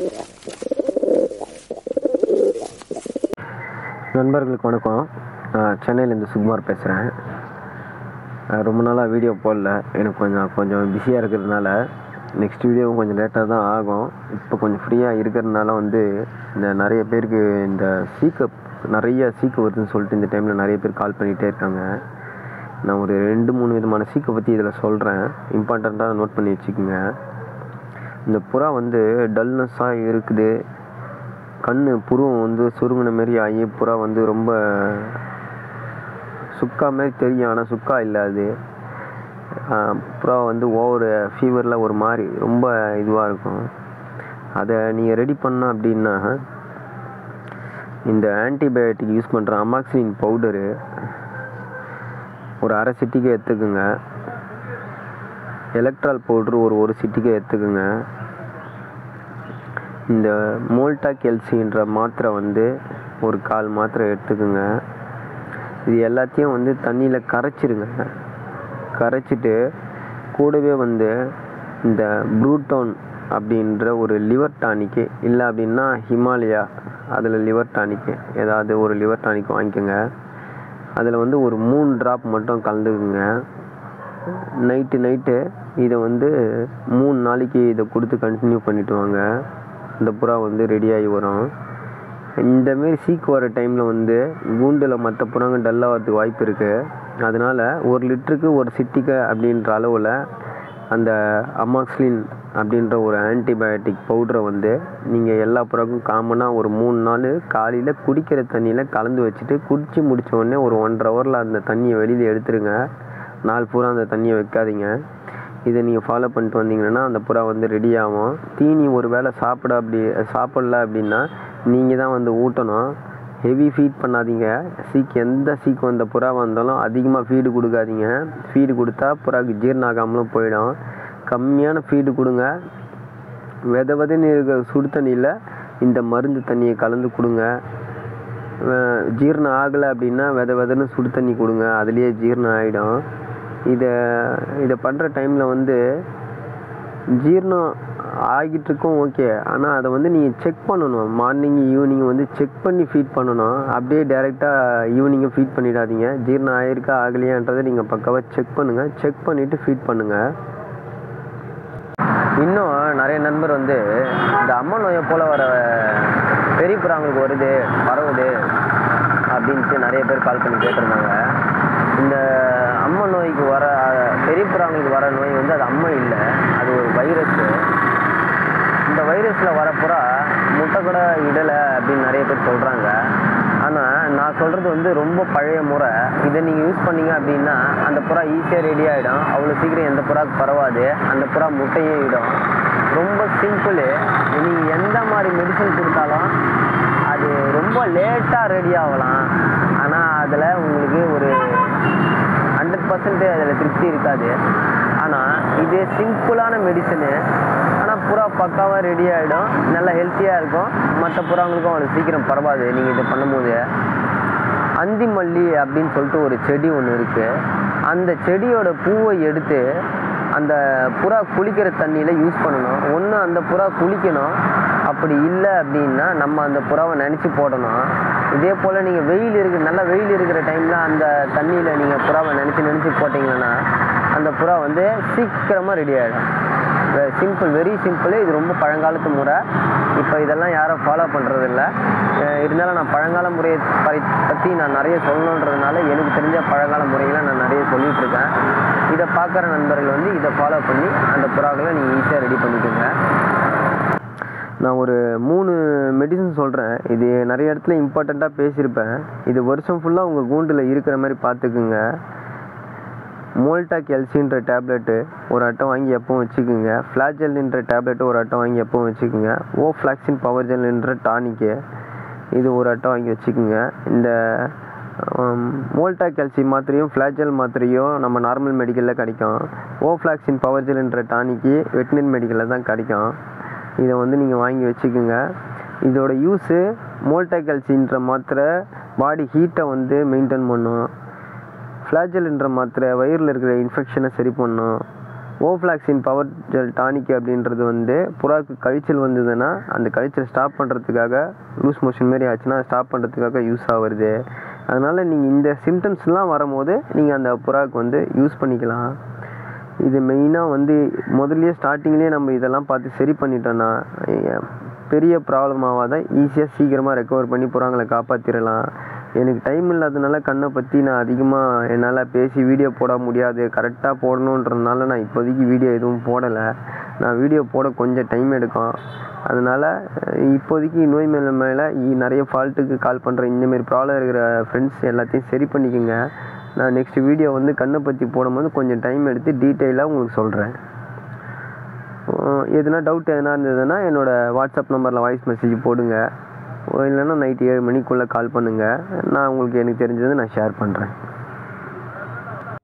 நண்பர்களுக்கு வணக்கம் நான் சென்னையிலேருந்து சுகுமார் பேசுகிறேன் ரொம்ப நாளாக வீடியோ போடல எனக்கு கொஞ்சம் கொஞ்சம் பிஸியாக இருக்கிறதுனால நெக்ஸ்ட் வீடியோவும் கொஞ்சம் லேட்டாக தான் ஆகும் இப்போ கொஞ்சம் ஃப்ரீயாக இருக்கிறதுனால வந்து இந்த நிறைய பேருக்கு இந்த சீக்கப் நிறைய சீக்கு வருதுன்னு சொல்லிட்டு இந்த டைமில் நிறைய பேர் கால் பண்ணிகிட்டே இருக்காங்க நான் ஒரு ரெண்டு மூணு விதமான சீக்கை பற்றி இதில் சொல்கிறேன் இம்பார்ட்டண்ட்டாக நோட் பண்ணி வச்சுக்கோங்க இந்த புறா வந்து டல்னஸ்ஸாக இருக்குது கண் புருவம் வந்து சுருங்கின மாரி ஆகி புறா வந்து ரொம்ப சுக்கா மாதிரி தெரியும் ஆனால் சுக்கா இல்லை அது ஆஹ் புறா வந்து ஓவர் ஃபீவரில் ஒரு மாதிரி ரொம்ப இதுவாக இருக்கும் அதை நீங்கள் ரெடி பண்ண அப்படின்னா இந்த ஆன்டிபயோட்டிக் யூஸ் பண்ணுற அமாக்சிலின் பவுடரு ஒரு அரை சிட்டிக்கு எடுத்துக்குங்க எலக்ட்ரால் பவுட்ரு ஒரு ஒரு சிட்டிக்கு எடுத்துக்குங்க இந்த மோல்டா கெல்சின்ற மாத்திரை வந்து ஒரு கால் மாத்திரை எடுத்துக்குங்க இது எல்லாத்தையும் வந்து தண்ணியில் கரைச்சிருங்க கரைச்சிட்டு கூடவே வந்து இந்த ப்ரூட்டோன் அப்படின்ற ஒரு லிவர் டானிக்கு இல்லை அப்படின்னா ஹிமாலயா அதில் லிவர் டானிக்கு ஏதாவது ஒரு லிவர் டானிக் வாங்கிக்கோங்க அதில் வந்து ஒரு மூணு ட்ராப் மட்டும் கலந்துக்குங்க நைட்டு நைட்டு இதை வந்து மூணு நாளைக்கு இதை கொடுத்து கண்டினியூ பண்ணிட்டு வாங்க இந்த புறா வந்து ரெடியாகி வரும் இந்தமாரி சீக்கு வர டைமில் வந்து கூண்டில் மற்ற புறாங்க டல்லாகிறதுக்கு வாய்ப்பு இருக்குது அதனால் ஒரு லிட்டருக்கு ஒரு சிட்டிக்கை அப்படின்ற அளவில் அந்த அமாக்ஸ்லின் அப்படின்ற ஒரு ஆன்டிபயோட்டிக் பவுடரை வந்து நீங்கள் எல்லா புறாக்கும் காமனாக ஒரு மூணு நாள் காலையில் குடிக்கிற தண்ணியில் கலந்து வச்சுட்டு குடித்து முடிச்ச உடனே ஒரு ஒன்றரை ஹவரில் அந்த தண்ணியை வெளியில் எடுத்துருங்க நாலு பூரா அந்த தண்ணியை வைக்காதீங்க இதை நீங்கள் ஃபாலோ பண்ணிட்டு வந்தீங்கன்னா அந்த புறா வந்து ரெடி ஆகும் தீனி ஒரு வேளை சாப்பிட அப்படி சாப்பிடல அப்படின்னா நீங்கள் தான் வந்து ஊட்டணும் ஹெவி ஃபீட் பண்ணாதீங்க சீக்கு எந்த சீக்கு வந்த புறா வந்தாலும் அதிகமாக ஃபீடு கொடுக்காதீங்க ஃபீடு கொடுத்தா புறாக்கு ஜீரணம் ஆகாமலும் போயிடும் கம்மியான ஃபீடு கொடுங்க வித விதன்னு இருக்கிற சுடு தண்ணியில் இந்த மருந்து தண்ணியை கலந்து கொடுங்க அஹ் ஜீரணம் ஆகலை அப்படின்னா வித விதன்னு சுடு தண்ணி கொடுங்க அதுலேயே ஜீரணம் ஆகிடும் இதை இதை பண்ணுற டைமில் வந்து ஜீரணம் ஆகிட்டு இருக்கும் ஓகே ஆனால் அதை வந்து நீங்கள் செக் பண்ணணும் மார்னிங் ஈவினிங் வந்து செக் பண்ணி ஃபீட் பண்ணணும் அப்படியே டைரெக்டாக ஈவினிங்கும் ஃபீட் பண்ணிடாதீங்க ஜீரணம் ஆகிருக்கா ஆகலையான்றதை நீங்கள் பக்காவாக செக் பண்ணுங்கள் செக் பண்ணிவிட்டு ஃபீட் பண்ணுங்கள் இன்னும் நிறைய நண்பர் வந்து இந்த அம்மா நோயை போல் வர பெரிய புறாங்களுக்கு வருது பரவுது அப்படின்ட்டு நிறைய பேர் கால் பண்ணி கேட்டிருந்தாங்க இந்த அம்மா நோய்க்கு வர பெரிய புறாங்களுக்கு வர நோய் வந்து அது அம்மை இல்லை அது ஒரு வைரஸ்ஸு இந்த வைரஸில் வர புறா முட்டை கூட இடலை அப்படின்னு நிறைய பேர் சொல்கிறாங்க ஆனால் நான் சொல்கிறது வந்து ரொம்ப பழைய முறை இதை நீங்கள் யூஸ் பண்ணீங்க அப்படின்னா அந்த புறா ஈஸியாக ரெடி ஆகிடும் அவ்வளோ சீக்கிரம் எந்த புறாக்கு பரவாது அந்த புறா முட்டையும் இடும் ரொம்ப சிம்பிள் நீங்கள் எந்த மாதிரி மெடிசன் கொடுத்தாலும் அது ரொம்ப லேட்டாக ரெடி ஆகலாம் ஆனால் அதில் உங்களுக்கு ஒரு ஹண்ட்ரட் பர்சன்ட் அதில் திருப்தி இருக்காது ஆனால் இது சிம்பிளான மெடிசனு ஆனால் புறா பக்காவாக ரெடி ஆகிடும் நல்லா ஹெல்த்தியாக இருக்கும் மற்ற புறாங்களுக்கும் அவ்வளோ சீக்கிரம் பரவாது நீங்கள் இதை பண்ணும்போது அந்தி மல்லி அப்படின்னு சொல்லிட்டு ஒரு செடி ஒன்று இருக்குது அந்த செடியோட பூவை எடுத்து அந்த புறா குளிக்கிற தண்ணியில் யூஸ் பண்ணணும் ஒன்று அந்த புறா குளிக்கணும் அப்படி இல்லை அப்படின்னா நம்ம அந்த புறாவை நினச்சி போடணும் இதே போல் நீங்கள் வெயில் இருக்கு நல்லா வெயில் இருக்கிற டைமில் அந்த தண்ணியில் நீங்கள் புறாவை நினச்சி நினச்சி போட்டிங்கன்னா அந்த புறா வந்து சீக்கிரமாக ரெடி ஆகிடும் சிம்பிள் வெரி சிம்பிள் இது ரொம்ப பழங்காலத்து முறை இப்போ இதெல்லாம் யாரும் ஃபாலோ பண்ணுறதில்ல இருந்தாலும் நான் பழங்கால முறையை ப- பற்றி நான் நிறைய சொல்லணுன்றதுனால எனக்கு தெரிஞ்ச பழங்கால முறைகளை நான் நிறைய சொல்லிட்டு இருக்கேன் இதை பார்க்குற நண்பர்கள் வந்து இதை ஃபாலோ பண்ணி அந்த புறாக்களை நீங்கள் ஈஸியாக ரெடி பண்ணிக்கோங்க நான் ஒரு மூணு மெடிசன் சொல்கிறேன் இது நிறைய இடத்துல இம்பார்ட்டண்ட்டாக பேசியிருப்பேன் இது வருஷம் ஃபுல்லாக உங்கள் கூண்டில் இருக்கிற மாதிரி பார்த்துக்குங்க மோல்டா கெல்சின்ற டேப்லெட்டு ஒரு அட்டை வாங்கி எப்பவும் வச்சுக்கோங்க ஃப்ளாஜெல்ன்ற டேப்லெட்டு ஒரு அட்டை வாங்கி எப்பவும் வச்சுக்கோங்க ஓ ஃப்ளாக்சின் பவர் ஜெல்ன்ற டானிக்கு இது ஒரு அட்டை வாங்கி வச்சுக்கோங்க இந்த மோல்டா கெல்சி மாத்திரையும் ஃப்ளாஜெல் மாத்திரையும் நம்ம நார்மல் மெடிக்கலில் கிடைக்கும் ஓ ஃப்ளாக்சின் பவர் ஜெல்ன்ற டானிக்கு வெட்டினரி மெடிக்கலில் தான் கிடைக்கும் இதை வந்து நீங்கள் வாங்கி வச்சுக்கோங்க இதோட யூஸு மோல்டா கெல்சின்ற மாத்திரை பாடி ஹீட்டை வந்து மெயின்டைன் பண்ணும் ஃப்ளாஜெல்ன்ற மாத்திரை வயிறில் இருக்கிற இன்ஃபெக்ஷனை சரி பண்ணும் ஓஃப்ளாக்சின் பவர் ஜெல் டானிக் அப்படின்றது வந்து புறாக்கு கழிச்சல் வந்ததுன்னா அந்த கழிச்சல் ஸ்டாப் பண்ணுறதுக்காக லூஸ் மோஷன் மாரி ஆச்சுன்னா ஸ்டாப் பண்ணுறதுக்காக யூஸ் ஆகுறது அதனால் நீங்கள் இந்த சிம்டம்ஸ்லாம் வரும்போது நீங்கள் அந்த புறாக்கு வந்து யூஸ் பண்ணிக்கலாம் இது மெயினாக வந்து முதல்லயே ஸ்டார்டிங்லேயே நம்ம இதெல்லாம் பார்த்து சரி பண்ணிட்டோன்னா எ- பெரிய ப்ராப்ளம் ஆகாத ஈஸியாக சீக்கிரமாக ரெக்கவர் பண்ணி புறாங்களை காப்பாற்றிடலாம் எனக்கு டைம் இல்லாதனால கண்ணை பற்றி நான் அதிகமாக என்னால் பேசி வீடியோ போட முடியாது கரெக்டாக போடணுன்றதுனால நான் இப்போதைக்கு வீடியோ எதுவும் போடலை நான் வீடியோ போட கொஞ்சம் டைம் எடுக்கும் அதனால் இப்போதைக்கு நோய் மேலே மேலே நிறைய ஃபால்ட்டுக்கு கால் பண்ணுற இந்தமாரி ப்ராப்ளம் இருக்கிற ஃப்ரெண்ட்ஸ் எல்லாத்தையும் சரி பண்ணிக்கோங்க நான் நெக்ஸ்ட் வீடியோ வந்து கண்ணை பற்றி போடும்போது கொஞ்சம் டைம் எடுத்து டீட்டெயிலாக உங்களுக்கு சொல்கிறேன் எதுனா டவுட் எதனா இருந்ததுன்னா என்னோடய வாட்ஸ்அப் நம்பரில் வாய்ஸ் மெசேஜ் போடுங்க இல்லைன்னா நைட்டு ஏழு மணிக்குள்ளே கால் பண்ணுங்கள் நான் உங்களுக்கு எனக்கு தெரிஞ்சதை நான் ஷேர் பண்ணுறேன்